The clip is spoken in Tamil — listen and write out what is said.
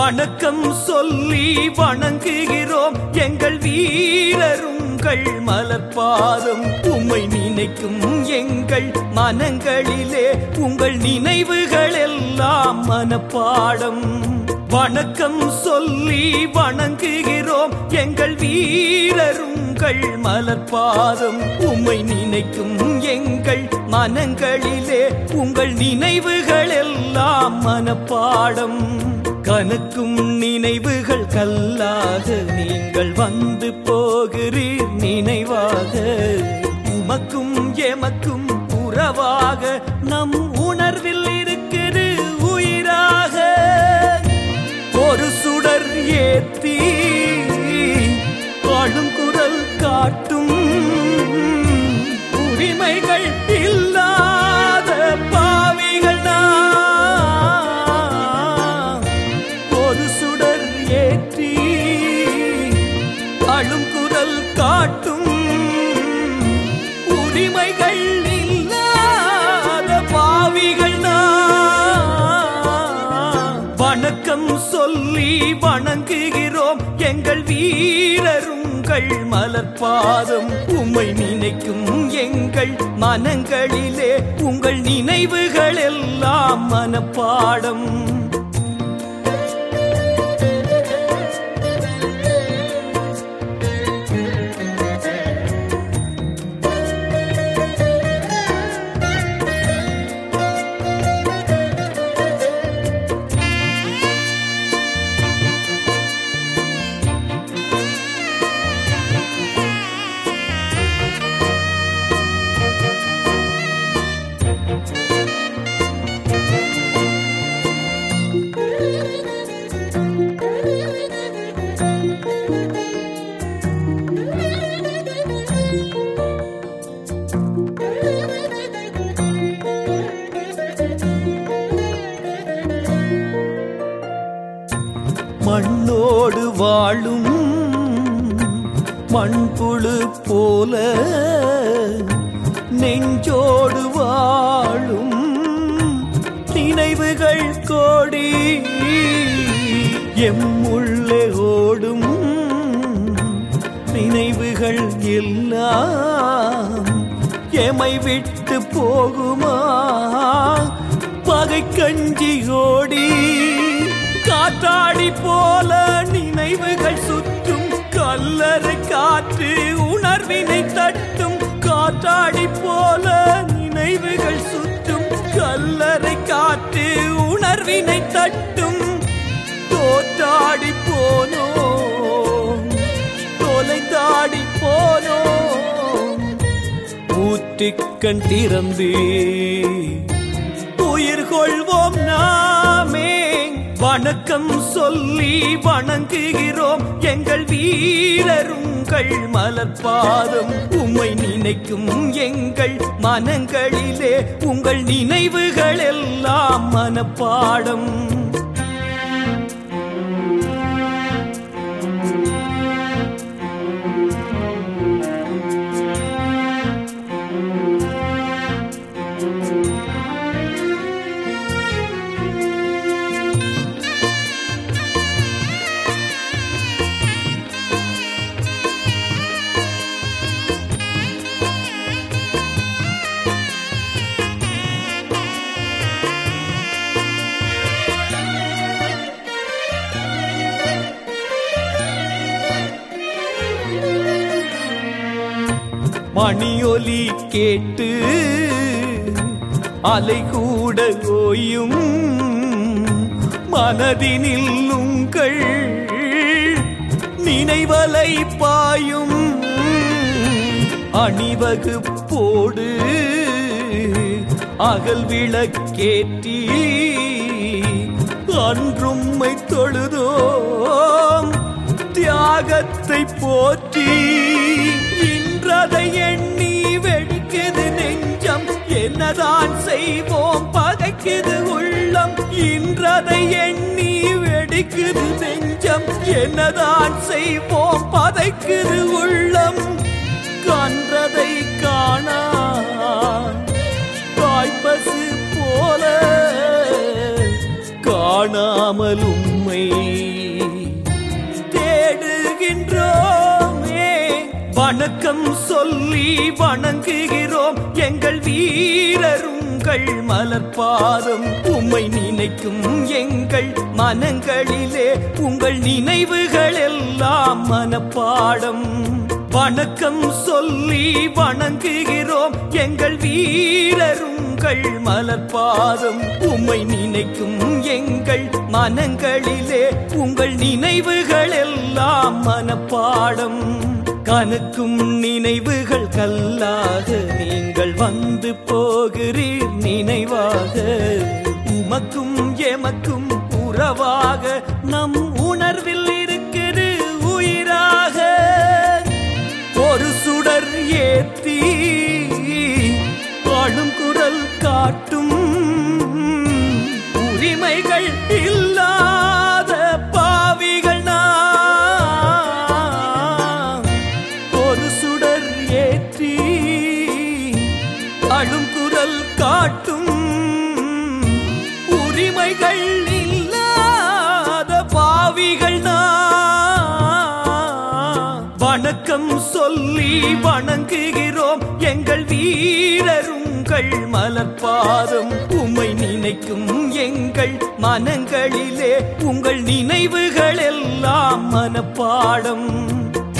வணக்கம் சொல்லி வணங்குகிறோம் எங்கள் வீரருங்கள் மலர்பாதம் உம்மை நினைக்கும் எங்கள் மனங்களிலே உங்கள் நினைவுகள் எல்லாம் மனப்பாடம் வணக்கம் சொல்லி வணங்குகிறோம் எங்கள் வீரருங்கள் மலர்பாதம் உம்மை நினைக்கும் எங்கள் மனங்களிலே உங்கள் நினைவுகள் எல்லாம் மனப்பாடம் கனக்கும் நினைவுகள் கல்லாக நீங்கள் வந்து போகிறீர் நினைவாக உமக்கும் எமக்கும் உறவாக நம் உணர்வில் இருக்குது உயிராக ஒரு சுடர் ஏத்தி பாடுங்குரல் காட்டும் உரிமைகள் இல்லாத பாவிகள் நாம். ஒரு சுடர் ஏற்றி அழும் குரல் காட்டும் உரிமைகள் இல்லாத பாவிகள் நாம். வணக்கம் சொல்லி வணங்குகிறோம் எங்கள் வீரருங்கள் மலர்பாதம் உம்மை நினைக்கும் எங்கள் மனங்களிலே உங்கள் நினைவுகள் எல்லாம் மனப்பாடம் மண்ணோடு வாழும் மண்புழு போல நெஞ்சோடு வாழும் நினைவுகள் கோடி எம்முள்ளே ஓடும் நினைவுகள் எல்லாம் எமை விட்டு போகுமா பகை கஞ்சி ஓடி காத்தாடி போல நினைவுகள் சுற்றும் கல்லறை காற்று உணர்வினை தட்டும் காத்தாடி போல நினைவுகள் சுற்றும் கல்லறை காற்று உணர்வினை தட்டும் தோற்றாடி போனோ தொலைந்தாடி போனோ ஊற்றிக்கண் திறந்து உயிர் கொள்வோம் நாமே வணக்கம் சொல்லி வணங்குகிறோம் எங்கள் வீரருங்கள் மலர்பாதம் உம்மை நினைக்கும் எங்கள் மனங்களிலே உங்கள் நினைவுகள் எல்லாம் மனப்பாடம் மணியொலி கேட்டு அலை கூட ஓயும் மனதினில் உங்கள் நினைவலை பாயும் அணிவகுப்போடு அகல் விளக்கேற்றி அன்றும்மை தொழுதோம் தியாகத்தை போற்றி இன்றதை எண்ணி வெடிக்குது நெஞ்சம் என்னதான் செய்வோம் பகைக்குது உள்ளம் இன்றதை எண்ணி வெடிக்குது நெஞ்சம் என்னதான் செய்வோம் பதைக்குது உள்ளம் கன்றதை காணா தாய்ப்பசு போல காணாமல் உம்மை வணக்கம் சொல்லி வணங்குகிறோம் எங்கள் வீரருங்கள் மலர்பாதம் உம்மை நினைக்கும் எங்கள் மனங்களிலே உங்கள் நினைவுகள் எல்லாம் மனப்பாடம் வணக்கம் சொல்லி வணங்குகிறோம் எங்கள் வீரருங்கள் மலர்பாதம் உம்மை நினைக்கும் எங்கள் மனங்களிலே உங்கள் நினைவுகள் எல்லாம் மனப்பாடம் கணக்கும் நினைவுகள் கல்லாக நீங்கள் வந்து போகிறீர் நினைவாக உமக்கும் எமக்கும் உறவாக நம் உணர்வில் இருக்குது உயிராக ஒரு சுடர் ஏத்தி பாடும் குரல் காட்டும் உரிமைகள் இல்லாத பாவிகள் நாம் ஒரு சுடர் ஏற்றி அழும் குரல் காட்டும் உரிமைகள் இல்லாத பாவிகள் நாம் வணக்கம் சொல்லி வணங்குகிறோம் எங்கள் வீரருங்கள் மலர்பாதம் உம்மை நினைக்கும் எங்கள் மனங்களிலே உங்கள் நினைவுகள் எல்லாம் மனப்பாடம்